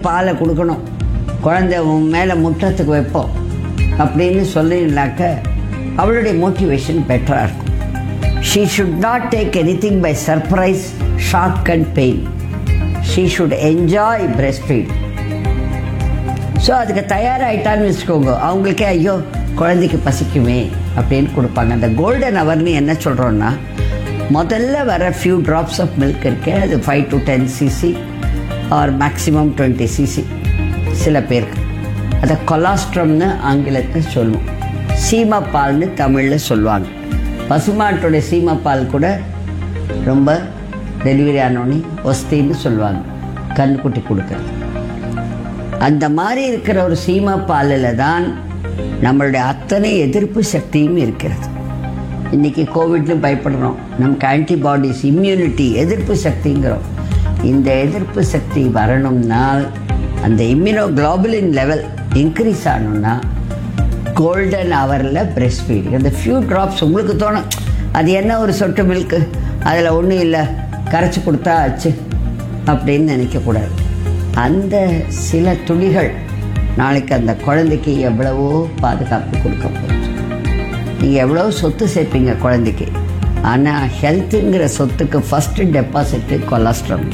பாலை கொடுக்கணும் குழந்தை உன் மேலே முற்றத்துக்கு வைப்போம் அப்படின்னு சொல்லினாக்க அவளுடைய மோட்டிவேஷன் பெட்டராக இருக்கும் she should not take anything by surprise shock and pain she should enjoy breast feed so அதுக்கு தயாராகிட்டான்னு வச்சுக்கோங்க அவங்களுக்கே ஐயோ குழந்தைக்கு பசிக்குமே அப்படின்னு கொடுப்பாங்க அந்த கோல்டன் ஹவர்னு என்ன சொல்கிறோன்னா முதல்ல வர ஃபியூ ட்ராப்ஸ் ஆஃப் மில்க் இருக்கு அது five to ten cc or maximum twenty cc சில பேருக்கு அதை கொலாஸ்ட்ரம்னு ஆங்கிலத்தில் சொல்லுவோம் சீமா பால்னு தமிழில் சொல்லுவாங்க பசுமாட்டுடைய சீமா பால் கூட ரொம்ப டெலிவரி ஆனோடனே ஒஸ்தின்னு சொல்லுவாங்க கண்ணுக்குட்டி கொடுக்குறது அந்த மாதிரி இருக்கிற ஒரு சீமா பாலில் தான் நம்மளுடைய அத்தனை எதிர்ப்பு சக்தியும் இருக்கிறது இன்னைக்கு கோவிட்னு பயப்படுறோம் நமக்கு ஆன்டிபாடிஸ் இம்யூனிட்டி எதிர்ப்பு சக்திங்கிறோம் இந்த எதிர்ப்பு சக்தி வரணும்னா அந்த இம்யூனோகுளோபுலின் லெவல் இன்க்ரீஸ் ஆகணும்னா கோல்டன் ஹவரில் பிரெஸ்ட் ஃபீடிங் அந்த ஃபியூ ட்ராப்ஸ் உங்களுக்கு தோணும் அது என்ன ஒரு சொட்டு மில்க்கு அதில் ஒன்றும் இல்லை கரைச்சி கொடுத்தா ஆச்சு அப்படின்னு நினைக்கக்கூடாது அந்த சில துளிகள் நாளைக்கு அந்த குழந்தைக்கு எவ்வளவோ பாதுகாப்பு கொடுக்க போகுது நீங்கள் எவ்வளோ சொத்து சேர்ப்பீங்க குழந்தைக்கு ஆனால் ஹெல்த்துங்கிற சொத்துக்கு ஃபஸ்ட்டு டெபாசிட்டு கொலஸ்ட்ரால்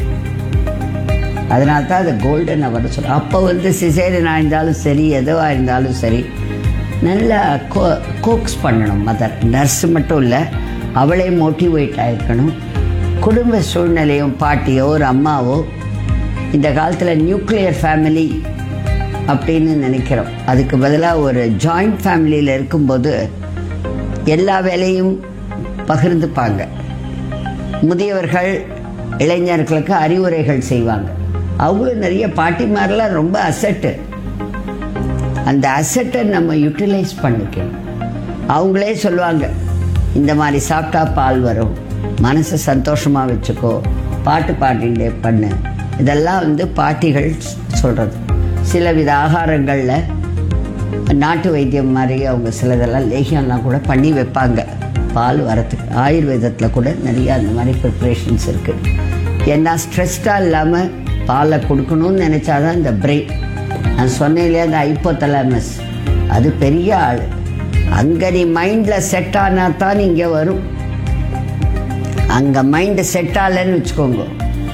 அதனால தான் அது கோல்டன் அவர் சொல்கிறோம் அப்போ வந்து சிசேரியனாக இருந்தாலும் சரி எதுவாக இருந்தாலும் சரி நல்லா கோ கோக்ஸ் பண்ணணும் மதர் நர்ஸ் மட்டும் இல்லை அவளே மோட்டிவேட் ஆகிருக்கணும் குடும்ப சூழ்நிலையும் பாட்டியோ ஒரு அம்மாவோ இந்த காலத்தில் நியூக்ளியர் ஃபேமிலி அப்படின்னு நினைக்கிறோம் அதுக்கு பதிலாக ஒரு ஜாயிண்ட் ஃபேமிலியில் இருக்கும்போது எல்லா வேலையும் பகிர்ந்துப்பாங்க முதியவர்கள் இளைஞர்களுக்கு அறிவுரைகள் செய்வாங்க அவங்களும் நிறைய பாட்டிமாரெலாம் ரொம்ப அசட்டு அந்த அசட்டை நம்ம யூட்டிலைஸ் பண்ணிக்கணும் அவங்களே சொல்லுவாங்க இந்த மாதிரி சாப்பிட்டா பால் வரும் மனசை சந்தோஷமாக வச்சுக்கோ பாட்டு பாடிண்டே பண்ணு இதெல்லாம் வந்து பாட்டிகள் சொல்கிறது சில வித ஆகாரங்களில் நாட்டு வைத்தியம் மாதிரி அவங்க சிலதெல்லாம் லேகியம்லாம் கூட பண்ணி வைப்பாங்க பால் வரத்துக்கு ஆயுர்வேதத்தில் கூட நிறைய அந்த மாதிரி ப்ரிப்ரேஷன்ஸ் இருக்குது ஏன்னா ஸ்ட்ரெஸ்டாக இல்லாமல் பாலை கொடுக்கணும்னு நினச்சாதான் இந்த பிரெயின் நான் சொன்னேன் இல்லையா அந்த ஐப்போதலாமஸ் அது பெரிய ஆள் அங்கே நீ மைண்டில் செட் ஆனா தான் இங்கே வரும் அங்கே மைண்டு செட் ஆகலைன்னு வச்சுக்கோங்க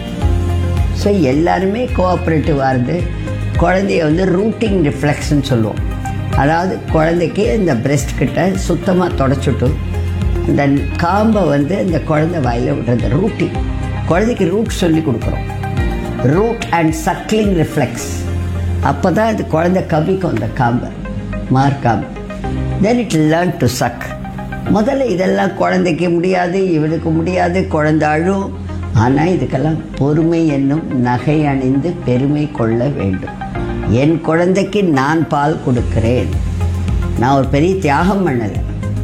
ஸோ எல்லாருமே கோஆப்ரேட்டிவாக இருந்து குழந்தைய வந்து ரூட்டிங் ரிஃப்ளெக்ஷன் சொல்லுவோம் அதாவது குழந்தைக்கு இந்த பிரெஸ்ட் கிட்ட சுத்தமாக தொடச்சிட்டு அந்த காம்பை வந்து இந்த குழந்தை வாயில் விடுறது ரூட்டிங் குழந்தைக்கு ரூட் சொல்லி கொடுக்குறோம் ரூட் அண்ட் சக்லிங் ரிஃப்ளெக்ஸ் அப்போ தான் அது குழந்தை கவிக்கும் அந்த காம்பை மார்க்காம்பு then it learn to suck முதல்ல இதெல்லாம் குழந்தைக்கு முடியாது இவனுக்கு முடியாது குழந்தை அழும் ஆனால் இதுக்கெல்லாம் பொறுமை என்னும் நகை அணிந்து பெருமை கொள்ள வேண்டும் என் குழந்தைக்கு நான் பால் கொடுக்கிறேன் நான் ஒரு பெரிய தியாகம் பண்ணலை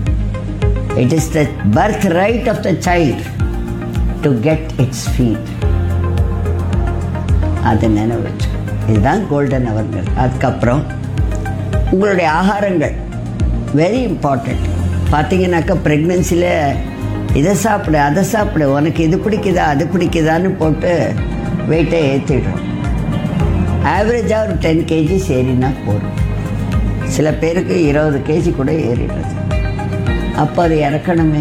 it is the birth right of the child to get its feed அதை நினைவு வச்சு இதுதான் கோல்டன் அவர்கள் அதுக்கப்புறம் உங்களுடைய ஆகாரங்கள் வெரி இம்பார்ட்டண்ட் பார்த்தீங்கன்னாக்கா ப்ரெக்னென்சியில் இதை சாப்பிடு அதை சாப்பிடு உனக்கு இது பிடிக்குதா அது பிடிக்குதான்னு போட்டு வெயிட்டை ஏற்றிடுறோம் ஆவரேஜாக ஒரு டென் கேஜிஸ் ஏறினா போதும் சில பேருக்கு இருபது கேஜி கூட ஏறிடுறது அப்போ அது இறக்கணுமே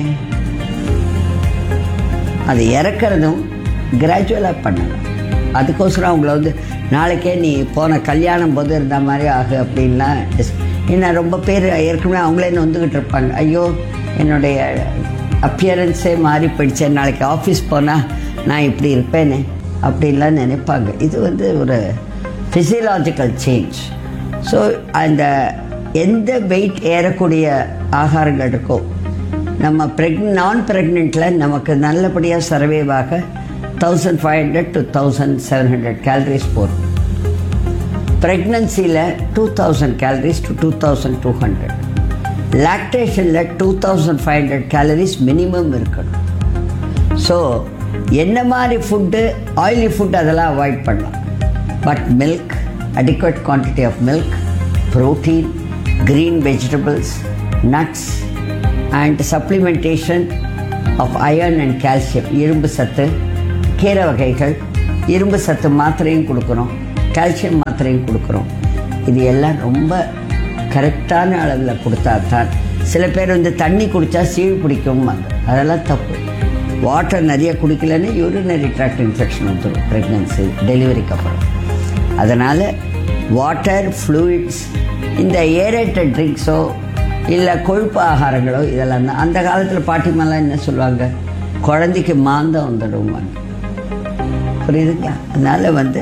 அது இறக்கிறதும் கிராஜுவலாக பண்ணணும் அதுக்கோசரம் அவங்கள வந்து நாளைக்கே நீ போன கல்யாணம் போது இருந்த மாதிரி ஆகு அப்படின்லாம் dis- ஏன்னா ரொம்ப பேர் ஏற்கனவே அவங்களே நொந்துக்கிட்டு இருப்பாங்க ஐயோ என்னுடைய அப்பியரன்ஸே மாறி போயிடுச்சு நாளைக்கு ஆஃபீஸ் போனால் நான் இப்படி இருப்பேனே அப்படின்லாம் நினைப்பாங்க இது வந்து ஒரு ஃபிசியலாஜிக்கல் சேஞ்ச் ஸோ அந்த எந்த வெயிட் ஏறக்கூடிய ஆகாரங்கள் இருக்கோ நம்ம ப்ரெக் நான் ப்ரெக்னெண்ட்டில் நமக்கு நல்லபடியாக சர்வேவாக thousand five hundred to thousand seven hundred calories போகும் ப்ரெக்னன்சியில் two thousand calories to two thousand two hundred லாக்டேஷனில் two thousand five hundred calories minimum இருக்கணும் ஸோ என்ன மாதிரி ஃபுட்டு ஆயிலி ஃபுட் அதெல்லாம் அவாய்ட் பண்ணலாம் but milk adequate quantity of milk protein green vegetables nuts and supplementation of iron and calcium இரும்பு சத்து கீரை வகைகள் இரும்பு சத்து மாத்திரையும் கொடுக்குறோம் கால்சியம் மாத்திரை மாத்திரையும் கொடுக்குறோம் இது எல்லாம் ரொம்ப கரெக்டான அளவில் கொடுத்தா தான் சில பேர் வந்து தண்ணி குடித்தா சீழ் பிடிக்கும் அதெல்லாம் தப்பு வாட்டர் நிறைய குடிக்கலன்னு யூரினரி ட்ராக்ட் இன்ஃபெக்ஷன் வந்துடும் ப்ரெக்னென்சி டெலிவரிக்கு அப்புறம் அதனால் வாட்டர் ஃப்ளூயிட்ஸ் இந்த ஏரேட்டட் ட்ரிங்க்ஸோ இல்லை கொழுப்பு ஆகாரங்களோ இதெல்லாம் தான் அந்த காலத்தில் பாட்டிமாலாம் என்ன சொல்லுவாங்க குழந்தைக்கு மாந்தம் வந்துடுவாங்க புரியுதுங்களா அதனால் வந்து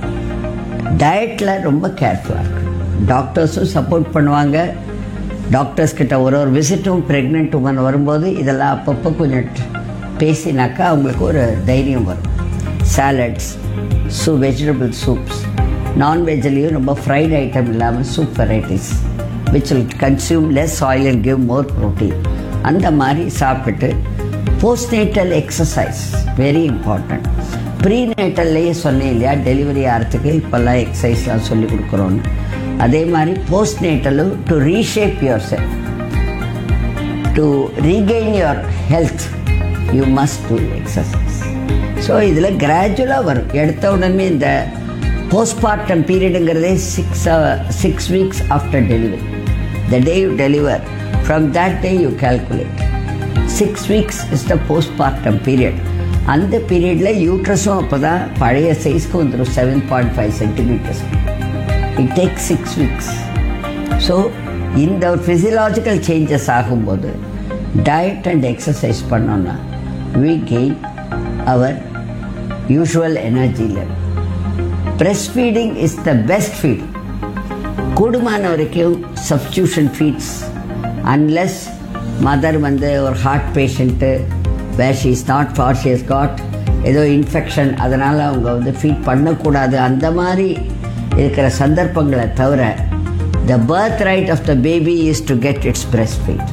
டயட்டில் ரொம்ப கேர்ஃபுல்லாக இருக்கு டாக்டர்ஸும் சப்போர்ட் பண்ணுவாங்க டாக்டர்ஸ் கிட்ட ஒரு ஒரு விசிட்டும் ப்ரெக்னென்ட் உமன் வரும்போது இதெல்லாம் அப்பப்போ கொஞ்சம் பேசினாக்கா அவங்களுக்கு ஒரு தைரியம் வரும் சாலட்ஸ் சூ வெஜிடபிள் சூப்ஸ் நான்வெஜ்லேயும் ரொம்ப ஃப்ரைட் ஐட்டம் இல்லாமல் soup varieties which will consume less oil and give more protein அந்த மாதிரி சாப்பிட்டுட்டு போஸ்ட்நேட்டல் எக்ஸசைஸ் வெரி இம்பார்ட்டண்ட் ப்ரீநேட்டல்லையே சொன்னேன் இல்லையா டெலிவரி ஆகிறதுக்கு இப்போல்லாம் எக்ஸசைஸ்லாம் சொல்லி கொடுக்குறோன்னு அதே மாதிரி போஸ்ட்நேட்டலும் to reshape yourself to regain your health you must do exercise so இதில் கிராஜுவலாக வரும் எடுத்த உடனே இந்த போஸ்ட்மார்ட்டம் பீரியடுங்கிறதே six six weeks after delivery the day you deliver from that day you calculate six weeks is the postmortem period அந்த பீரியடில் யூட்ரஸும் அப்போ தான் பழைய சைஸ்க்கு வந்துடும் seven point five centimetres it take six weeks so இந்த ஃபிசியலாஜிக்கல் சேஞ்சஸ் ஆகும்போது டயட் அண்ட் எக்ஸசைஸ் பண்ணோன்னா we gain our usual energy level breast feeding is the best feeding கூடுமான வரைக்கும் சப்ஸ்டியூஷன் ஃபீட்ஸ் அன்லெஸ் மதர் வந்து ஒரு heart patient where she is not for she is got ஏதோ infection அதனால் அவங்க வந்து ஃபீட் பண்ணக்கூடாது அந்த மாதிரி இருக்கிற சந்தர்ப்பங்களை தவிர the birth right of the baby is to get its breast feed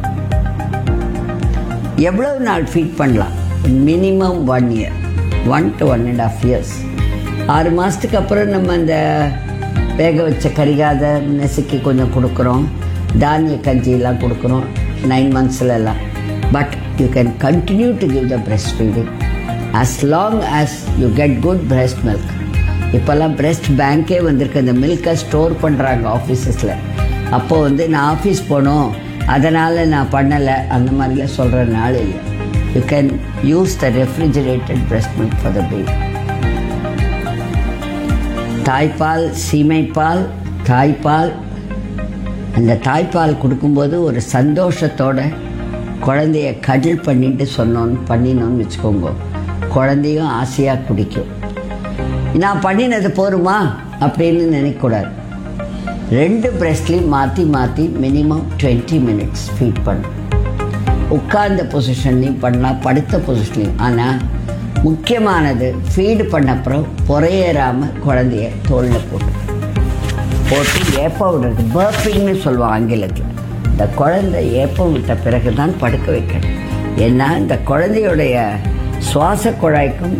எவ்வளவு நாள் ஃபீட் பண்ணலாம் minimum one year one to one and half years ஆறு மாதத்துக்கு அப்புறம் நம்ம அந்த வேக வச்ச கரிகாத நெசுக்கி கொஞ்சம் கொடுக்குறோம் தானிய கஞ்சியெல்லாம் கொடுக்குறோம் நைன் மந்த்ஸ்லலாம் but you can continue to give the breast feeding as long as you get good breast milk இப்போல்லாம் பிரெஸ்ட் பேங்க்கே வந்திருக்கு அந்த மில்கை ஸ்டோர் பண்ணுறாங்க ஆஃபீஸஸில் அப்போ வந்து நான் ஆஃபீஸ் போனோம் அதனால் நான் பண்ணலை அந்த மாதிரிலாம் சொல்கிற நாள் இல்லை you can use the refrigerated breast milk for the baby தாய்ப்பால் சீமைப்பால் தாய்ப்பால் அந்த தாய்ப்பால் கொடுக்கும்போது ஒரு சந்தோஷத்தோட குழந்தைய கடல் பண்ணிட்டு சொன்னோன்னு பண்ணினோன்னு வச்சுக்கோங்க குழந்தையும் ஆசையாக குடிக்கும் நான் பண்ணினது போருமா அப்படின்னு நினைக்கக்கூடாது ரெண்டு பிரெஸ்ட்லையும் மாற்றி மாற்றி மினிமம் டுவெண்ட்டி மினிட்ஸ் ஃபீட் பண்ணும் உட்கார்ந்த பொசிஷன்லையும் பண்ணலாம் படுத்த பொசிஷன்லையும் ஆனால் முக்கியமானது ஃபீடு பண்ண அப்புறம் பொறையேறாமல் குழந்தைய தோளில் போட்டு போட்டு ஏப்பம் விடுறது பர்பிங்னு சொல்லுவாங்க ஆங்கிலத்தில் இந்த குழந்தை ஏப்பம் விட்ட பிறகு தான் படுக்க வைக்கணும் ஏன்னா இந்த குழந்தையுடைய சுவாச குழாய்க்கும்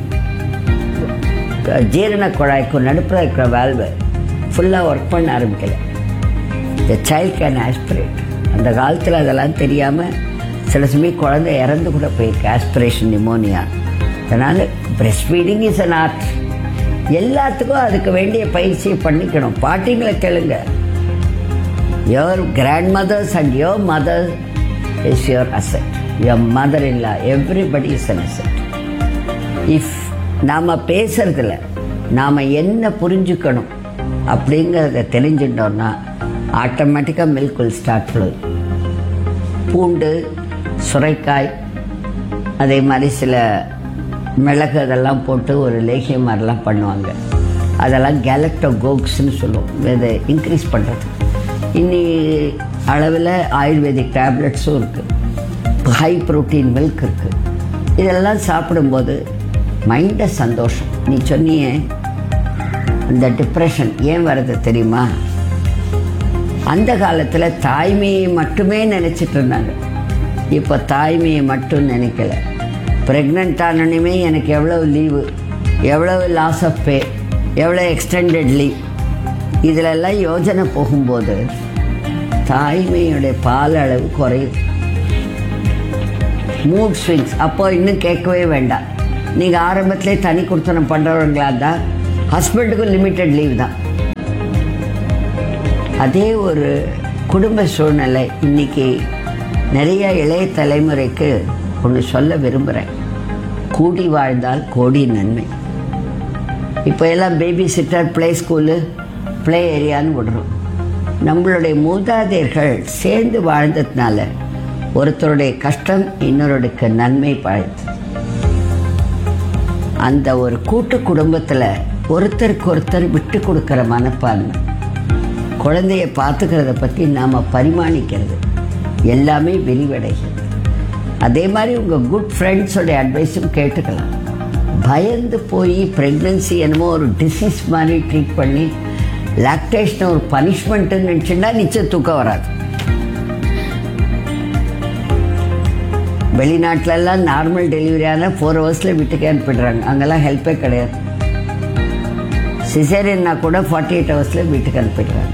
ஜீரண குழாய்க்கும் நடுப்புற இருக்கிற வேல்வு ஃபுல்லாக ஒர்க் பண்ண ஆரம்பிக்கல த சைல்ட் கேன் ஆஸ்பிரேட் அந்த காலத்தில் அதெல்லாம் தெரியாமல் சில சமயம் குழந்தை இறந்து கூட போயிருக்கு ஆஸ்பிரேஷன் நிமோனியா அதனால் breast feeding is an art எல்லாத்துக்கும் அதுக்கு வேண்டிய பயிற்சியை பண்ணிக்கணும் பாட்டிங்களை கேளுங்க your grandmothers and your mother is your asset your mother இல்லா everybody is an asset if நாம் பேசுறதுல நாம் என்ன புரிஞ்சுக்கணும் அப்படிங்கிறத தெரிஞ்சுட்டோம்னா ஆட்டோமேட்டிக்காக மில்க் வில் ஸ்டார்ட் ஃப்ளோ பூண்டு சுரைக்காய் அதே மாதிரி சில மிளகு அதெல்லாம் போட்டு ஒரு லேகியம் மாதிரிலாம் பண்ணுவாங்க அதெல்லாம் கேலக்டோ கோக்ஸ்னு சொல்லுவோம் இதை இன்க்ரீஸ் பண்ணுறது இன்னி அளவில் ஆயுர்வேதிக் டேப்லெட்ஸும் இருக்குது ஹை ப்ரோட்டீன் மில்க் இருக்குது இதெல்லாம் சாப்பிடும்போது மைண்டை சந்தோஷம் நீ சொன்னியே இந்த டிப்ரெஷன் ஏன் வருது தெரியுமா அந்த காலத்தில் தாய்மையை மட்டுமே நினச்சிட்டு இருந்தாங்க இப்போ தாய்மையை மட்டும் நினைக்கல ப்ரெக்னென்ட் ஆனோடனே எனக்கு எவ்வளோ லீவு எவ்வளவு லாஸ் ஆஃப் பே எவ்வளோ எக்ஸ்டெண்டட் லீவ் இதிலெல்லாம் யோஜனை போகும்போது தாய்மையுடைய பால் அளவு குறையுது மூட் ஸ்விங்ஸ் அப்போ இன்னும் கேட்கவே வேண்டாம் நீங்கள் ஆரம்பத்திலே தனி கொடுத்தனம் பண்ணுறவங்களா இருந்தால் ஹஸ்பண்டுக்கும் லிமிட்டட் லீவ் தான் அதே ஒரு குடும்ப சூழ்நிலை இன்னைக்கு நிறைய இளைய தலைமுறைக்கு ஒன்று சொல்ல விரும்புகிறேன் கூடி வாழ்ந்தால் கோடி நன்மை இப்போ எல்லாம் baby sitter play school play ஏரியான்னு விடுறோம் நம்மளுடைய மூதாதையர்கள் சேர்ந்து வாழ்ந்ததுனால ஒருத்தருடைய கஷ்டம் இன்னொருடைய நன்மை பழைத்து அந்த ஒரு கூட்டு குடும்பத்தில் ஒருத்தருக்கு ஒருத்தர் விட்டு கொடுக்குற மனப்பான்மை குழந்தைய பார்த்துக்கிறத பற்றி நாம் பரிமாணிக்கிறது எல்லாமே விரிவடைகிறது அதே மாதிரி உங்கள் குட் ஃப்ரெண்ட்ஸோடைய அட்வைஸும் கேட்டுக்கலாம் பயந்து போய் ப்ரெக்னென்சி என்னமோ ஒரு டிசீஸ் மாதிரி ட்ரீட் பண்ணி லாக்டேஷனை ஒரு பனிஷ்மெண்ட்டுன்னு நினச்சின்னா நிச்சயம் தூக்கம் வராது வெளிநாட்டிலலாம் நார்மல் டெலிவரி ஆனால் ஃபோர் ஹவர்ஸில் வீட்டுக்கே அனுப்பிடுறாங்க அங்கெல்லாம் ஹெல்ப்பே கிடையாது சிசேரியன்னா கூட ஃபார்ட்டி எயிட் ஹவர்ஸில் வீட்டுக்கு அனுப்பிடுறாங்க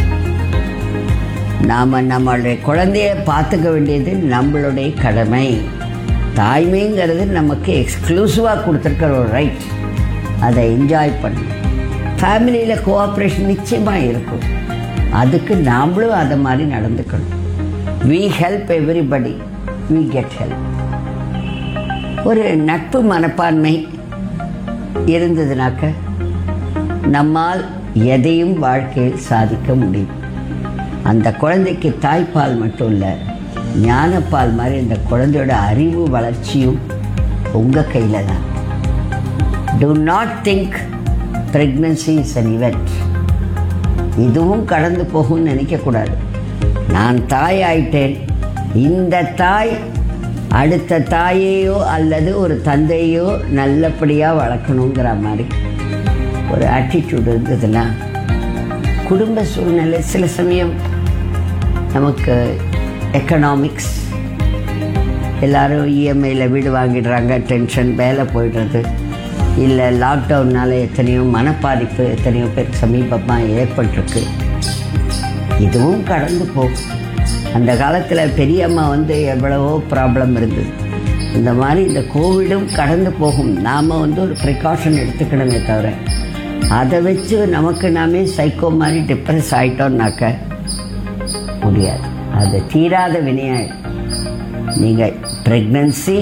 நாம் நம்மளுடைய குழந்தைய பார்த்துக்க வேண்டியது நம்மளுடைய கடமை தாய்மைங்கிறது நமக்கு எக்ஸ்க்ளூசிவாக கொடுத்துருக்கிற ஒரு ரைட் அதை என்ஜாய் பண்ணணும் ஃபேமிலியில் கோஆப்ரேஷன் நிச்சயமாக இருக்கும் அதுக்கு நாமளும் அதை மாதிரி நடந்துக்கணும் we help everybody we get help ஒரு நட்பு மனப்பான்மை இருந்ததுனாக்க நம்மால் எதையும் வாழ்க்கையில் சாதிக்க முடியும் அந்த குழந்தைக்கு தாய்ப்பால் மட்டும் இல்லை ஞானப்பால் மாதிரி இந்த குழந்தையோட அறிவு வளர்ச்சியும் உங்கள் கையில் தான் do not think pregnancy is an event இதுவும் கடந்து போகும்னு நினைக்கக்கூடாது நான் தாய் ஆயிட்டேன் இந்த தாய் அடுத்த தாயையோ அல்லது ஒரு தந்தையோ நல்லபடியாக வளர்க்கணுங்கிற மாதிரி ஒரு ஆட்டிடியூட் இருந்ததுன்னா குடும்ப சூழ்நிலை சில சமயம் நமக்கு எக்கனாமிக்ஸ் எல்லாரும் இஎம்ஐயில் வீடு வாங்கிடுறாங்க டென்ஷன் வேலை போயிடுறது இல்லை லாக்டவுன்னால் எத்தனையோ மனப்பாதிப்பு எத்தனையோ பேருக்கு சமீபமாக ஏற்பட்டிருக்கு இதுவும் கடந்து போகும் அந்த காலத்தில் பெரியம்மா வந்து எவ்வளவோ ப்ராப்ளம் இருந்தது இந்த மாதிரி இந்த கோவிடும் கடந்து போகும் நாம் வந்து ஒரு ப்ரிகாஷன் எடுத்துக்கணுமே தவிர அதை வச்சு நமக்கு நாமே சைக்கோ மாதிரி டிப்ரெஸ் ஆகிட்டோம்னாக்க முடியாது அது தீராத வினையாயிடும் நீங்கள் pregnancy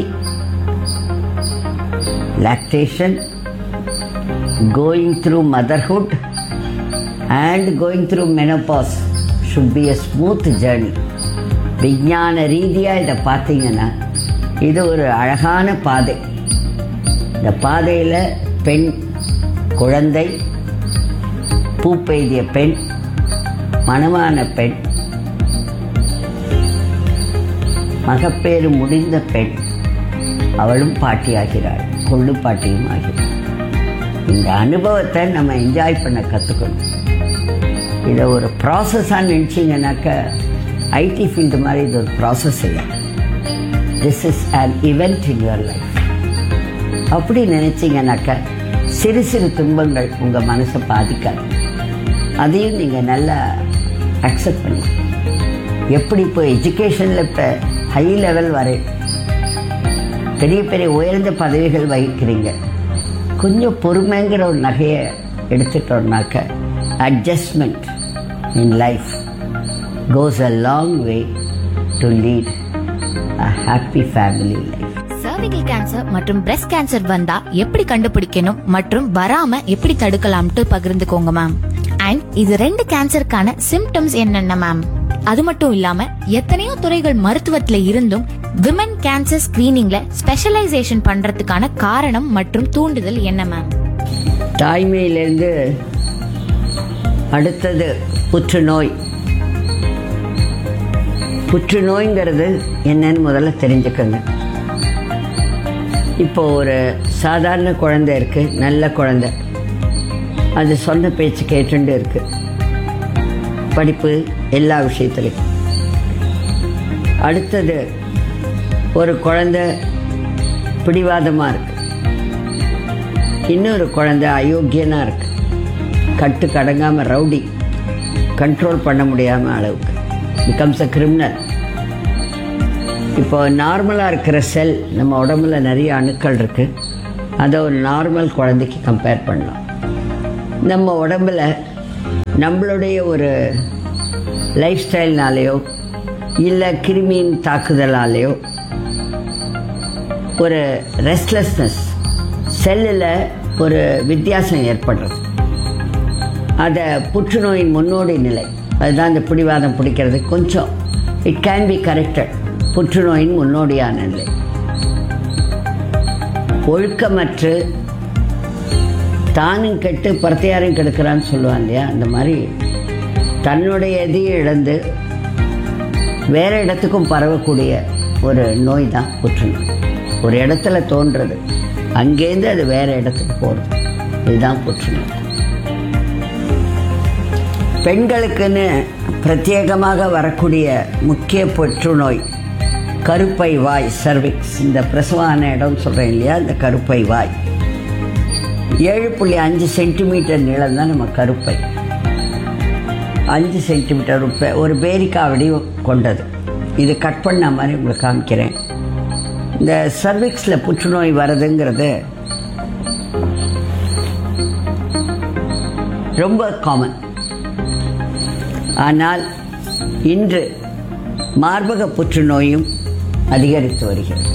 lactation going through motherhood and going through menopause should be a smooth journey விஞ்ஞான ரீதியாக இதை பார்த்தீங்கன்னா இது ஒரு அழகான பாதை இந்த பாதையில் பெண் குழந்தை பூ பெய்திய பெண் மணவான பெண் மகப்பேறு முடிந்த பெண் அவளும் பாட்டியாகிறாள் கொள்ளு பாட்டியும் ஆகிறாள் இந்த அனுபவத்தை நம்ம என்ஜாய் பண்ண கற்றுக்கணும் இதை ஒரு ப்ராசஸாக நினச்சிங்கனாக்க ஐடி ஃபீல்டு மாதிரி இது ஒரு ப்ராசஸ் இல்லை this is an event in your life அப்படி நினச்சிங்கனாக்க சிறு சிறு துன்பங்கள் உங்கள் மனசை பாதிக்காது அதையும் நீங்கள் நல்லா அக்செப்ட் பண்ணி எப்படி இப்போ எஜுகேஷனில் இப்போ ஹை லெவல் வரை பெரிய பெரிய உயர்ந்த பதவிகள் வகிக்கிறீங்க கொஞ்சம் பொறுமைங்கிற ஒரு நகையை எடுத்துட்டோம்னாக்க adjustment in life goes a long way to lead a happy family life cervical cancer மற்றும் பிரஸ்ட் கேன்சர் வந்தா எப்படி கண்டுபிடிக்கணும் மற்றும் வராம எப்படி தடுக்கலாம்ட்டு பகிர்ந்துக்கோங்க மேம் அண்ட் இது ரெண்டு கேன்சருக்கான சிம்டம்ஸ் என்னென்ன மேம் அது மட்டும் இல்லாம எத்தனையோ துறைகள் மருத்துவத்துல இருந்தும் விமன் கேன்சர் ஸ்கிரீனிங்ல ஸ்பெஷலைசேஷன் பண்றதுக்கான காரணம் மற்றும் தூண்டுதல் என்ன மேம் தாய்மையிலேருந்து அடுத்தது புற்றுநோய் புற்றுநோய்ங்கிறது என்னன்னு முதல்ல தெரிஞ்சுக்கோங்க இப்போ ஒரு சாதாரண குழந்தை இருக்கு நல்ல குழந்தை அது சொன்ன பேச்சு கேட்டுண்டு இருக்கு படிப்பு எல்லா விஷயத்துலையும் அடுத்தது ஒரு குழந்தை பிடிவாதமாக இருக்கு இன்னொரு குழந்தை அயோக்கியனாக இருக்கு கட்டு கடங்காமல் ரவுடி கண்ட்ரோல் பண்ண முடியாமல் அளவுக்கு பிகம்ஸ் அ கிரிமினல் இப்போ நார்மலாக இருக்கிற செல் நம்ம உடம்புல நிறைய அணுக்கள் இருக்குது அதை ஒரு நார்மல் குழந்தைக்கு கம்பேர் பண்ணலாம் நம்ம உடம்புல நம்மளுடைய ஒரு லைஃப் ஸ்டைல்னாலேயோ இல்லை கிருமியின் தாக்குதலாலேயோ ஒரு ரெஸ்ட்லெஸ்னஸ் செல்லில் ஒரு வித்தியாசம் ஏற்படுறது அதை புற்றுநோயின் முன்னோடி நிலை அதுதான் இந்த பிடிவாதம் பிடிக்கிறது கொஞ்சம் இட் கேன் பி கரெக்டட் புற்றுநோயின் முன்னோடியான நிலை ஒழுக்கமற்று தானும் கெட்டு பரத்தையாரையும் கெடுக்கிறான்னு சொல்லுவாங்க இல்லையா அந்த மாதிரி தன்னுடைய எதையும் இழந்து வேற இடத்துக்கும் பரவக்கூடிய ஒரு நோய் தான் புற்றுநோய் ஒரு இடத்துல தோன்றது அங்கேருந்து அது வேற இடத்துக்கு போகிறது இதுதான் புற்றுநோய் பெண்களுக்குன்னு பிரத்யேகமாக வரக்கூடிய முக்கிய புற்றுநோய் கருப்பை வாய் சர்விக்ஸ் இந்த பிரசவான இடம் சொல்கிறேன் இல்லையா இந்த கருப்பை வாய் ஏழு புள்ளி அஞ்சு சென்டிமீட்டர் நீளம் தான் நம்ம கருப்பை அஞ்சு சென்டிமீட்டர் ஒரு பே- ஒரு பேரிக்காய் வடிவம் கொண்டது இது கட் பண்ண மாதிரி உங்களுக்கு காமிக்கிறேன் இந்த சர்விக்ஸில் புற்றுநோய் வருதுங்கிறது ரொம்ப காமன் ஆனால் இன்று மார்பக புற்றுநோயும் அதிகரித்து வருகிறது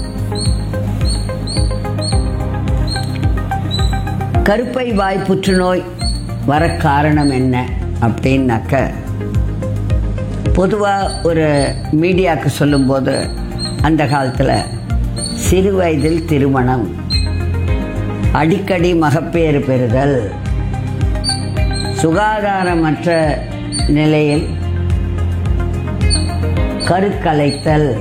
கருப்பை வாய் புற்றுநோய் வர காரணம் என்ன அப்படின்னாக்க பொதுவாக ஒரு மீடியாவுக்கு சொல்லும்போது அந்த காலத்தில் சிறு வயதில் திருமணம் அடிக்கடி மகப்பேறு பெறுதல் சுகாதாரமற்ற நிலையில் கருக்கலைத்தல்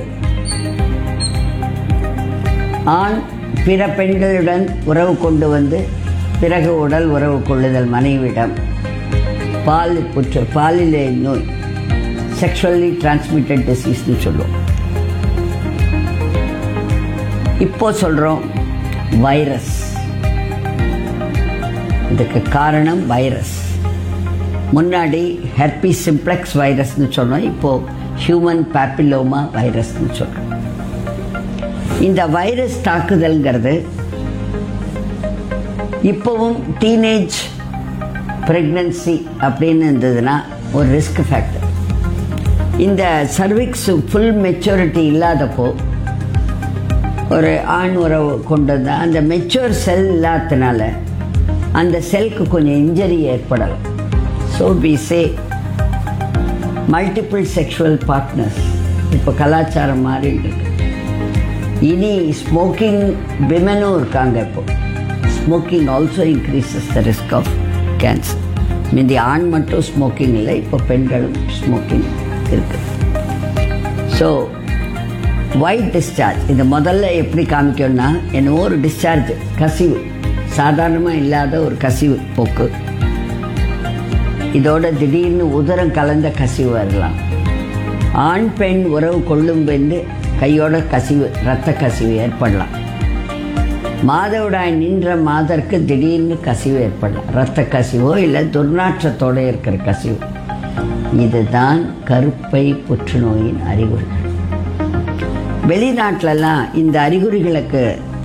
ஆண் பிற பெண்களுடன் உறவு கொண்டு வந்து பிறகு உடல் உறவு கொள்ளுதல் மனைவிடம் பால் புற்று பாலிலே நோய் செக்ஷுவல்லி டிரான்ஸ்மிட்டட் டிசீஸ்னு சொல்லுவோம் இப்போ சொல்கிறோம் வைரஸ் இதுக்கு காரணம் வைரஸ் முன்னாடி ஹெர்பி சிம்ப்ளெக்ஸ் வைரஸ்னு சொன்னோம் இப்போ ஹியூமன் பாப்பிலோமா வைரஸ்னு சொல்கிறோம் இந்த வைரஸ் தாக்குதல்ங்கிறது இப்போவும் டீனேஜ் ப்ரெக்னன்சி அப்படின்னு இருந்ததுன்னா ஒரு ரிஸ்க் ஃபேக்டர் இந்த சர்விக்ஸ் ஃபுல் மெச்சூரிட்டி இல்லாதப்போ ஒரு ஆண் உறவு கொண்டு வந்தா அந்த மெச்சூர் செல் இல்லாததுனால அந்த செல்க்கு கொஞ்சம் இன்ஜரி ஏற்படலாம் so per se multiple sexual partners இப்போ கலாச்சாரம் மாறிட்டு இருக்கு இனி ஸ்மோக்கிங் விமனும் இருக்காங்க இப்போ smoking also increases the risk of cancer மீதி ஆண் மட்டும் ஸ்மோக்கிங் இல்லை இப்போ பெண்களும் ஸ்மோக்கிங் இருக்குது ஸோ ஒயிட் டிஸ்சார்ஜ் இது முதல்ல எப்படி காமிக்கும்னா என்னவோ ஒரு டிஸ்சார்ஜ் கசிவு சாதாரணமாக இல்லாத ஒரு கசிவு போக்கு இதோட திடீர்னு உதரம் கலந்த கசிவு வரலாம் ஆண் பெண் உறவு கொள்ளும் பெண்டு கையோட கசிவு இரத்த கசிவு ஏற்படலாம் மாதவிடாய் நின்ற மாதருக்கு திடீர்னு கசிவு ஏற்படலாம் இரத்த கசிவோ இல்லை துர்நாற்றத்தோடு இருக்கிற கசிவு இதுதான் கருப்பை புற்றுநோயின் அறிகுறிகள் வெளிநாட்டிலலாம் இந்த அறிகுறிகளுக்கு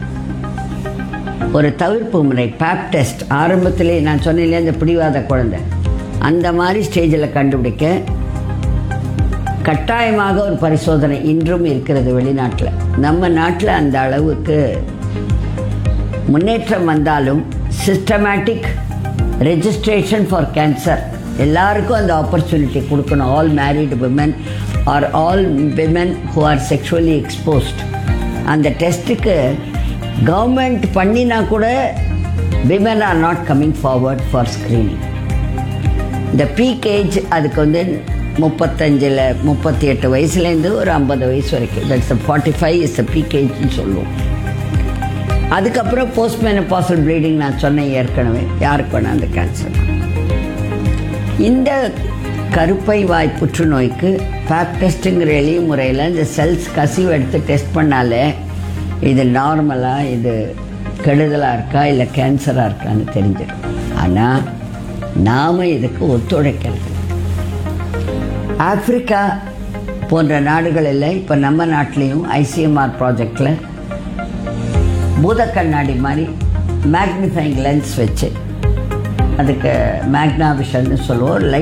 ஒரு தவிர்ப்பு முறை பேப் டெஸ்ட் ஆரம்பத்திலே நான் சொன்னேன் இந்த பிடிவாத குழந்தை அந்த மாதிரி ஸ்டேஜில் கண்டுபிடிக்க கட்டாயமாக ஒரு பரிசோதனை இன்றும் இருக்கிறது வெளிநாட்டில் நம்ம நாட்டில் அந்த அளவுக்கு முன்னேற்றம் வந்தாலும் சிஸ்டமேட்டிக் ரெஜிஸ்ட்ரேஷன் ஃபார் கேன்சர் எல்லாருக்கும் அந்த ஆப்பர்ச்சுனிட்டி கொடுக்கணும் all married women or all women who are sexually exposed அந்த டெஸ்ட்டுக்கு கவர்மெண்ட் பண்ணினா கூட women are not coming forward for screening இந்த பீக் ஏஜ் அதுக்கு வந்து முப்பத்தஞ்சில் முப்பத்தி எட்டு வயசுலேருந்து ஒரு ஐம்பது வயசு வரைக்கும் that's forty five is the peak ஏஜ்னு சொல்லுவோம் அதுக்கப்புறம் போஸ்ட் மெனபாசல் ப்ளீடிங் நான் சொன்னேன் ஏற்கனவே யாருக்கு வேணால் அந்த கேன்சர் இந்த கருப்பை வாய் புற்றுநோய்க்கு பேப் டெஸ்ட்டுங்கிற எளிய முறையில் இந்த செல்ஸ் கசிவு எடுத்து டெஸ்ட் பண்ணாலே இது நார்மலாக இது கெடுதலாக இருக்கா இல்லை கேன்சராக இருக்கான்னு தெரிஞ்சிடும் ஆனால் நாம் இதுக்கு ஒத்துழைக்கல ஆப்பிரிக்கா போன்ற நாடுகளில் இப்போ நம்ம நாட்டிலையும் ஐசிஎம்ஆர் ப்ராஜெக்டில் பூத கண்ணாடி மாதிரி மேக்னிஃபைங் லென்ஸ் வச்சு அதுக்கு மேக்னா விஷன்னு சொல்லுவோம் லைட்